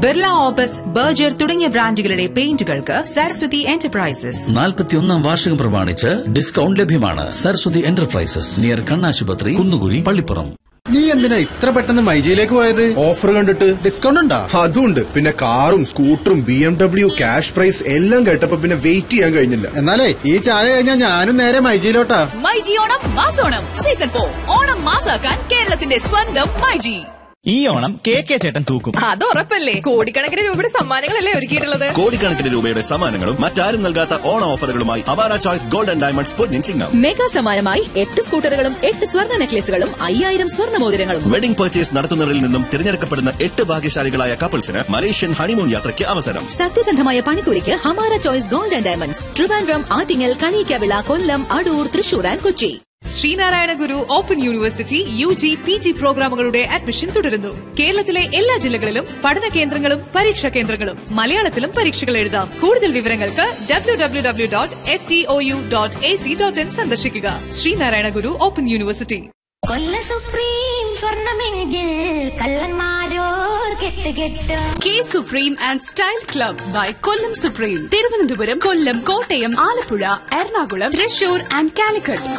Birla opus Berger തുടങ്ങിയ ബ്രാൻഡുകളുടെ പെയിന്റുകൾക്ക് Saraswati enterprises നാൽപ്പത്തിയൊന്നാം വാർഷികം പ്രമാണിച്ച് ഡിസ്കൗണ്ട് ലഭ്യമാണ് സരസ്വതി എന്റർപ്രൈസസ് നിയർ കണ്ണാശുപത്രി കുന്നുകുഴി പള്ളിപ്പുറം നീ എന്തിനാ ഇത്ര പെട്ടെന്ന് മൈജിയിലേക്ക് പോയത് ഓഫർ കണ്ടിട്ട് ഡിസ്കൗണ്ട് ഉണ്ടോ അതുണ്ട് പിന്നെ കാറും സ്കൂട്ടറും B M W cash prize എല്ലാം കേട്ടപ്പോ പിന്നെ വെയിറ്റ് ചെയ്യാൻ കഴിഞ്ഞില്ല എന്നാലേ ഈ ചായ കഴിഞ്ഞാൽ ഞാനും നേരെ മൈജിയിലോട്ടാ മൈജി ഓണം മാസോണം സീസൺ ഫോർ ഓണം മാസാക്കാൻ കേരളത്തിന്റെ സ്വന്തം മൈജി ഈ ഓണം കെ കെ ചേട്ടൻ തൂക്കും അത് ഉറപ്പല്ലേ കോടിക്കണക്കിന് രൂപയുടെ സമ്മാനങ്ങളല്ലേ ഒരുക്കിയിട്ടുള്ളത് കോടിക്കണക്കിന് രൂപയുടെ സമ്മാനങ്ങളും മറ്റാരും നൽകാത്ത ഓണ ഓഫറുകളുമായി അവാര ചോയ്സ് ഗോൾഡ് ആൻഡ് ഡയമണ്ട്സ് പൊന്നിൻ ചിങ്ങം മെഗാ സമ്മാനമായി എട്ട് സ്കൂട്ടറുകളും എട്ട് സ്വർണ്ണ നെക്ലേസുകളും അയ്യായിരം സ്വർണ്ണ മോതിരങ്ങളും വെഡിംഗ് പർച്ചേസ് നടത്തുന്നവരിൽ നിന്നും തിരഞ്ഞെടുക്കപ്പെടുന്ന എട്ട് ഭാഗ്യശാലികളായ കപ്പിൾസിന് മലേഷ്യൻ ഹണിമൂൺ യാത്രയ്ക്ക് അവസരം സത്യസന്ധമായ പണിക്കൂലിക്ക് ഹമാര choice gold and diamonds Trivandrum Attingal Kaniyakavila Kollam Adoor Thrissur and Kochi Sreenarayana Guru open university U G P G പ്രോഗ്രാമുകളുടെ അഡ്മിഷൻ തുടരുന്നു കേരളത്തിലെ എല്ലാ ജില്ലകളിലും പഠന കേന്ദ്രങ്ങളും പരീക്ഷാ കേന്ദ്രങ്ങളും മലയാളത്തിലും പരീക്ഷകൾ എഴുതാം കൂടുതൽ വിവരങ്ങൾക്ക് W W W dot S T O U dot A C dot in സന്ദർശിക്കുക ശ്രീനാരായണ ഗുരു ഓപ്പൺ യൂണിവേഴ്സിറ്റി കൊല്ല സുപ്രീം സ്വർണമെങ്കിൽ കള്ളന്മാരോർ കെട്ട് കെട്ട് K supreme and style club by Kollam supreme Thiruvananthapuram Kollam Kottayam Alappuzha Ernakulam Thrissur and Calicut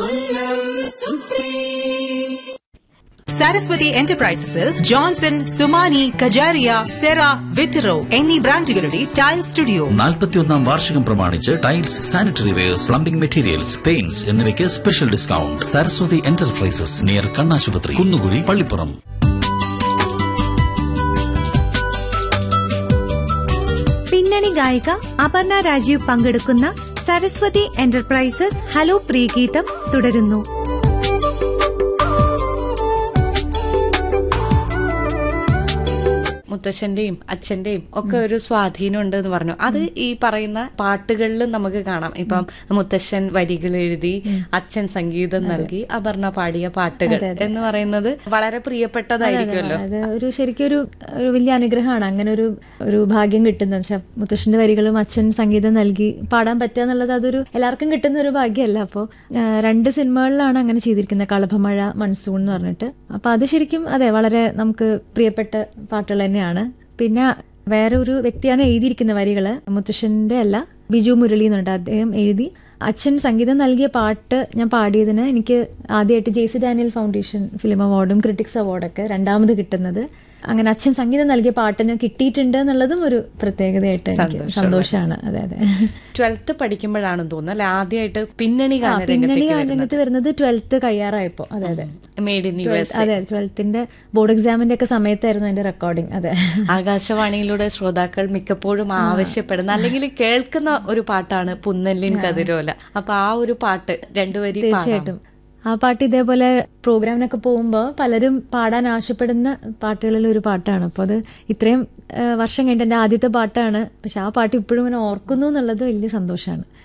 Saraswathi എന്റർപ്രൈസസിൽ ജോൺസൺ സുമാനി കജാരിയ സെറ വിറ്ററോ എന്നീ ബ്രാൻഡുകളുടെ ടൈൽ സ്റ്റുഡിയോ നാൽപ്പത്തിയൊന്നാം വാർഷികം പ്രമാണിച്ച് tiles sanitary wares plumbing materials paints എന്നിവയ്ക്ക് special discount Saraswathi enterprises near കണ്ണാശുപത്രി കുന്നുകുഴി പള്ളിപ്പുറം പിന്നണി ഗായിക അപർണ രാജീവ് പങ്കെടുക്കുന്ന സരസ്വതി എന്റർപ്രൈസസ് ഹലോ പ്രിയഗീതം തുടരുന്നു മുത്തശ്ശന്റെയും അച്ഛന്റെയും ഒക്കെ ഒരു സ്വാധീനം ഉണ്ട് എന്ന് പറഞ്ഞു അത് ഈ പറയുന്ന പാട്ടുകളിലും നമുക്ക് കാണാം ഇപ്പം മുത്തശ്ശൻ വരികൾ എഴുതി അച്ഛൻ സംഗീതം നൽകി അപർണ പാടിയ പാട്ടുകൾ എന്ന് പറയുന്നത് വളരെ പ്രിയപ്പെട്ടതായിരിക്കുമല്ലോ അത് ഒരു ശരിക്കും ഒരു ഒരു വലിയ അനുഗ്രഹമാണ് അങ്ങനെ ഒരു ഒരു ഭാഗ്യം കിട്ടുന്നത് വെച്ചാൽ മുത്തശ്ശന്റെ വരികളും അച്ഛൻ സംഗീതം നൽകി പാടാൻ പറ്റുക എന്നുള്ളത് അതൊരു എല്ലാവർക്കും കിട്ടുന്ന ഒരു ഭാഗ്യമല്ല അപ്പോൾ രണ്ട് സിനിമകളിലാണ് അങ്ങനെ ചെയ്തിരിക്കുന്നത് കളഭമഴ മൺസൂൺ എന്ന് പറഞ്ഞിട്ട് അപ്പോൾ അത് ശരിക്കും അതെ വളരെ നമുക്ക് പ്രിയപ്പെട്ട പാട്ടുകൾ തന്നെയാണ് പിന്നെ വേറെ ഒരു വ്യക്തിയാണ് എഴുതിയിരിക്കുന്ന വരികൾ മുത്തശ്ശന്റെ അല്ല ബിജു മുരളി എന്നുണ്ട് അദ്ദേഹം എഴുതി അച്ഛൻ സംഗീതം നൽകിയ പാട്ട് ഞാൻ പാടിയതിന് എനിക്ക് ആദ്യമായിട്ട് J C Daniel foundation film അവാർഡും ക്രിട്ടിക്സ് അവാർഡൊക്കെ രണ്ടാമത് കിട്ടുന്നത് അങ്ങനെ അച്ഛൻ സംഗീതം നൽകിയ പാട്ടിന് കിട്ടിയിട്ടുണ്ട് എന്നുള്ളതും ഒരു പ്രത്യേകതയായിട്ട് എനിക്ക് സന്തോഷമാണ് അതെ അതെ ട്വൽത്ത് പഠിക്കുമ്പോഴാണെന്ന് തോന്നുന്നു അല്ലെ ആദ്യമായിട്ട് പിന്നണി ആ, പിന്നണി ഗാനരംഗത്തേക്ക് ഗാനരംഗത്ത് വരുന്നത് ട്വൽത്ത് കഴിയാറായപ്പോ അതെ അതെ മെയ്ഡ് ഇൻ യു എസ് അതെ ട്വൽത്തിന്റെ ബോർഡ് എക്സാമിന്റെ ഒക്കെ സമയത്തായിരുന്നു അതിന്റെ റെക്കോർഡിംഗ് അതെ ആകാശവാണിയിലൂടെ ശ്രോതാക്കൾ മിക്കപ്പോഴും ആവശ്യപ്പെടുന്ന അല്ലെങ്കിൽ കേൾക്കുന്ന ഒരു പാട്ടാണ് പുന്നല്ലിൻ കതിരോല അപ്പൊ ആ ഒരു പാട്ട് രണ്ടുവരി പാടാം തീർച്ചയായിട്ടും ആ പാട്ട് ഇതേപോലെ പ്രോഗ്രാമിനൊക്കെ പോകുമ്പോൾ പലരും പാടാൻ ആവശ്യപ്പെടുന്ന പാട്ടുകളിൽ ഒരു പാട്ടാണ് അപ്പോൾ അത് ഇത്രയും ആ, വർഷം കഴിഞ്ഞിട്ട് എൻ്റെ ആദ്യത്തെ പാട്ടാണ് പക്ഷെ ആ പാട്ട് ഇപ്പോഴും ഇങ്ങനെ ഓർക്കുന്നു എന്നുള്ളത് വലിയ സന്തോഷമാണ്